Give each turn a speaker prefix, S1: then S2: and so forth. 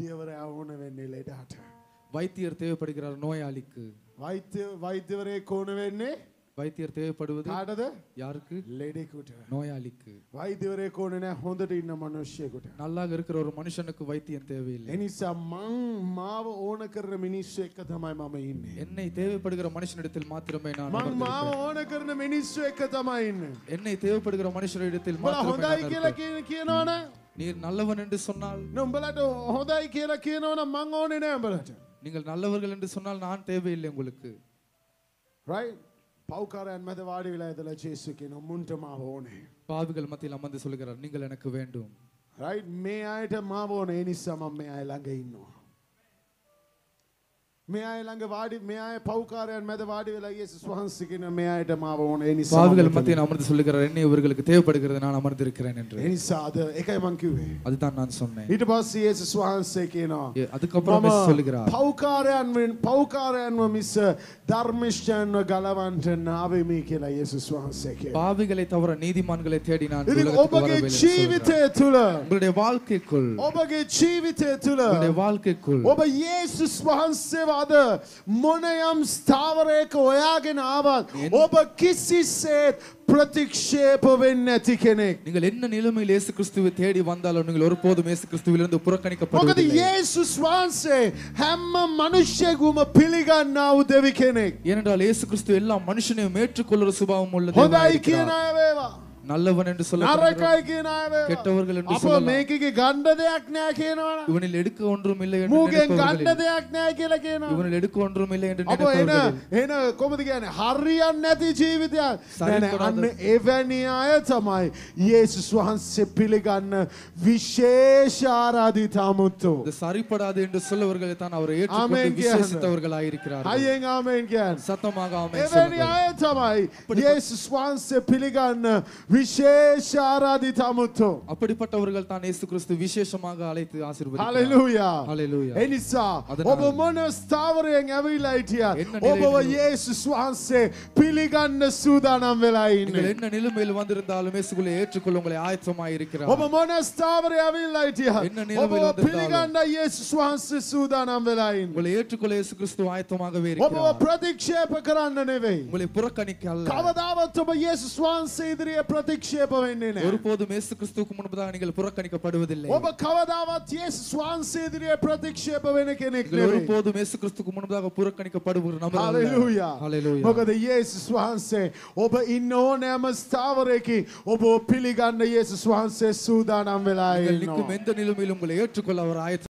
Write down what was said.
S1: වෛද්‍යවරයා ඕන වෙන්නේ ලෙඩාට.
S2: வைத்தியர் தேவைப்படுகிறார் நோயாளிக்கு
S1: වෛද්‍ය වෛද්‍යවරේ කෝන වෙන්නේ
S2: வைத்தியர் தேவைப்படுவது
S1: කාටද
S2: யாருக்கு
S1: ලෙඩෙකුට.
S2: நோயாளிக்கு
S1: වෛද්‍යවරේ කෝන නෑ හොඳට ඉන්න මනුෂ්‍යයකුට.
S2: நல்லாக இருக்கிற ஒரு மனுஷனுக்கு வைத்தியம் தேவையில்லை
S1: එනිසා මං මාව ඕන කරන මිනිස්සු එක්ක තමයි මම ඉන්නේ.
S2: என்னை தேவைப்படுகிற மனுஷனிடத்தில் மாத்திரமே நான்
S1: මං මාව
S2: அமர்ந்திருப்பேன்.
S1: ඕන කරන මිනිස්සු එක්ක තමයි ඉන්න.
S2: என்னை தேவைப்படுகிற மனுஷனிடத்தில்
S1: උඹලා
S2: மாத்திரமே
S1: හොඳයි
S2: நான்
S1: කියලා
S2: இருப்பேன்.
S1: කියන- කියනවනේ
S2: நீர் நல்லவன் என்று சொன்னால்
S1: නුඹලට හොඳයි කියලා කියනවනම් මං ඕනේ නෑ උඹලට.
S2: நீங்கள் நல்லவர்கள் என்று சொன்னால் நான் தேவையில்லை உங்களுக்கு
S1: right පෞකාරයන් මැද වාඩි වෙලා ඉඳලා ජේසු කියන මුන්ට මාව ඕනේ.
S2: பாவிகள் மத்தியில் அமர்ந்து சொல்கிறார் நீங்கள் எனக்கு வேண்டும்
S1: right මේ අයට මාව ඕනේ ඒ නිසා මම මේ අය ළඟ ඉන්නවා. මේ අය ළඟ වාඩි මේ අය පෞකාරයන් මැද වාඩි වෙලා යේසුස් වහන්සේ කියන මේ අයට මාව ඕනේ ඒ නිසා
S2: பாவிகள்
S1: මම
S2: மத்தியில் அமர்ந்து சொல்லுகிறார் என்னை இவர்களுக்கு தேவைப்படுகிறது நான் அமர்ந்திருக்கிறேன் என்று
S1: ඒ නිසා අද එකයි මං කිව්වේ.
S2: அதுதான் நான் சொன்னேன்
S1: ඊට පස්සේ යේසුස් වහන්සේ කියනවා
S2: ஏ, அதுக்கப்புறம்
S1: මම
S2: இயேசு சொல்லுகிறார்
S1: පෞකාරයන් වෙන්- පෞකාරයන්ව මිස ධර්මිෂ්ඨයන්ව ගලවන්ට නාවෙමි කියලා යේසුස් වහන්සේ කියනවා.
S2: பாவிகளை தவிர நீதிமான்களை தேடி நான்
S1: ඉතින්
S2: உலகத்துக்கு
S1: ඔබගේ
S2: வரவில்லை என்று சொல்கிறார்.
S1: ජීවිතය තුළ
S2: உங்களுடைய வாழ்க்கைக்குள்
S1: ඔබගේ ජීවිතය තුළ
S2: உங்களுடைய வாழ்க்கைக்குள்
S1: ඔබ යේසුස් වහන්සේව අද මොනයම් ස්ථාවරයක ඔයාගෙන ආවත් ඔබ කිසිසේත් ප්‍රතික්ෂේප වෙන්නේ නැති කෙනෙක්.
S2: நீங்கள் என்ன நிலைமையில் இயேசு கிறிஸ்துவை தேடி வந்தாலும் நீங்கள் ஒருபோதும் இயேசு கிறிஸ்துவிலிருந்து
S1: මොකද
S2: புறக்கணிக்கப்படுவதில்லை
S1: යේසුස් වහන්සේ හැම්ම මනුෂ්‍යයකුම පිළිගන්නා වූ දෙවි කෙනෙක්.
S2: ஏனென்றால் இயேசு கிறிஸ்து எல்லா மனுஷனையும் ஏற்றுக்கொள்ளுற சுபாவம் உள்ள
S1: හොඳයි
S2: தேவனாய்
S1: කියන
S2: இருக்கிறார்.
S1: අය වේවා.
S2: நல்லவன் என்று சொல்ல
S1: නරකයි කියන අය වේවා.
S2: கெட்டவர்கள் என்று
S1: අප
S2: சொல்லலாம்.
S1: මේකේ ගණ්ඩ දෙයක් නෑ කියනවන.
S2: இவனில் எடுக்க ஒன்றும் இல்லை என்று
S1: මූගෙන් ගණ්ඩ
S2: நினைப்பவர்களில்
S1: දෙයක් නෑ කියලා කියනවා.
S2: இவனில் எடுக்க ஒன்றும் இல்லை என்று
S1: අප එන
S2: நினைப்பவர்களில்
S1: එන කොමද කියන්නේ හරියන් නැති ජීවිතයක්
S2: සරින්
S1: නෑ නෑ,
S2: කොරාද?
S1: අන්න එවැනි අය තමයි යේසුස් වහන්සේ පිළිගන්න විශේෂ ආරාධිතාමුත්තෝ
S2: இது சரிப்படாது என்று சொல்லவர்களை தான் அவரை
S1: ஆமென்
S2: ஏற்றுக்கொண்டு
S1: කියන්න.
S2: விசேஷித்தவர்களாயிருக்கிறார்கள்
S1: හයියෙන් ආමෙන් කියන්න
S2: சத்தமாக ஆமென்
S1: එවැනි
S2: சொல்லுங்கள்.
S1: අය තමයි යේසුස් වහන්සේ පිළිගන්න විශේෂ ආරාධිතාමුත්තෝ
S2: அப்படிப்பட்டவர்கள் தான் இயேசு கிறிஸ்து விசேஷமாக அழைத்து ஆசீர்வதிக்கிறார்
S1: හලලූයා
S2: ஹalleluya
S1: එනිසා
S2: அதனால்
S1: ඔබ මොන ස්ථාවරයෙන් ඇවිල්ලා හිටියත්
S2: என்ன
S1: ඔබව
S2: நிலையில்
S1: යේසුස් වහන්සේ පිළිගන්න සූදානම් වෙලා
S2: நீங்கள்
S1: ඉන්නේ
S2: என்ன நிலைமையில் வந்திருந்தாலும் இயேசுக்குள்ளே ஏற்றுக்கொள்ள உங்களை ஆயத்தமாய் இருக்கிறார்
S1: ඔබ මොන ස්ථාවරය ඇවිල්ලා හිටියත්
S2: என்ன நிலைமையில்
S1: ඔබව
S2: வந்திருந்தாலும்
S1: පිළිගන්න යේසුස් වහන්සේ සූදානම් වෙලා ඉන්නේ
S2: உங்களை ஏற்றுக்கொள்ள இயேசு கிறிஸ்து ஆயத்தமாகவே
S1: ඔබව
S2: இருக்கிறார்
S1: ප්‍රතික්ෂේප කරන්න නෙවෙයි
S2: உங்களை புறக்கணிக்க அல்ல
S1: කවදාවත් ඔබ යේසුස් වහන්සේ ඉදිරියේ ප්‍රතික්ෂේප වෙන්නේ නැහැ
S2: ஒருபோதும் இயேசு கிறிஸ்துவுக்கு முன்பதாக நீங்கள் புறக்கணிக்கப்படுவதில்லை
S1: ඔබ කවදාවත් යේසුස් වහන්සේ ඉදිරියේ ප්‍රතික්ෂේප වෙන කෙනෙක්
S2: நீங்கள்
S1: නෙවෙයි
S2: ஒருபோதும் இயேசு கிறிஸ்துக்கு முன்பதாக புறக்கணிக்கப்படுகிற நபர் அல்ல.
S1: හලලූයා
S2: ஹalleluya
S1: මොකද යේසුස් වහන්සේ ඔබ ඉන්න ඕනෑම ස්ථාවරයකි ඔබ පිළිගන්න යේසුස් වහන්සේ සූදානම් වෙලා
S2: நீங்கள்
S1: ඉන්නවා
S2: நிற்கும் எந்த நிலைமையிலும் உங்களை ஏற்றுக்கொள்ள அவர் ஆயத்த